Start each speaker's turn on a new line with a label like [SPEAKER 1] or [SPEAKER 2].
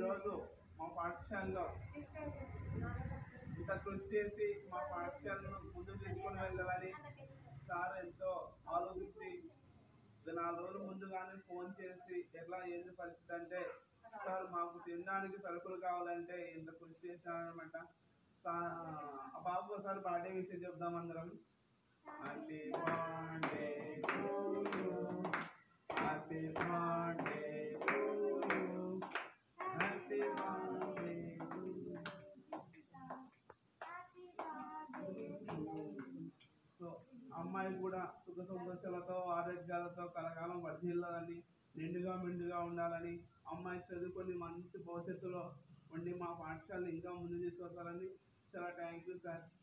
[SPEAKER 1] ఈరోజు మా పాఠశాలలో ఇంత కృషి చేసి మా పాఠశాలను ముందుకు తీసుకొని వెళ్ళాలని సార్ ఎంతో ఆలోచించి ఒక నాలుగు రోజులు ముందుగానే ఫోన్ చేసి ఎట్లా ఏంది పరిస్థితి అంటే సార్ మాకు తినడానికి సరుకులు కావాలంటే ఎంత కృషి చేశానమాట సా ఆ బాబు ఒకసారి బర్త్డే విషయం చెప్దాం అందరం happy birthday to you happy birthday to you happy birthday to సో అమ్మాయి కూడా సుఖ సంతోషాలతో ఆరోగ్యాలతో కలకాలం వర్ధిల్లాలని నిండుగా మెండుగా ఉండాలని అమ్మాయి చదువుకొని మంచి భవిష్యత్తులో ఉండి మా పాఠశాలను ఇంకా ముందు తీసుకొస్తారని చాలా థ్యాంక్ యూ సార్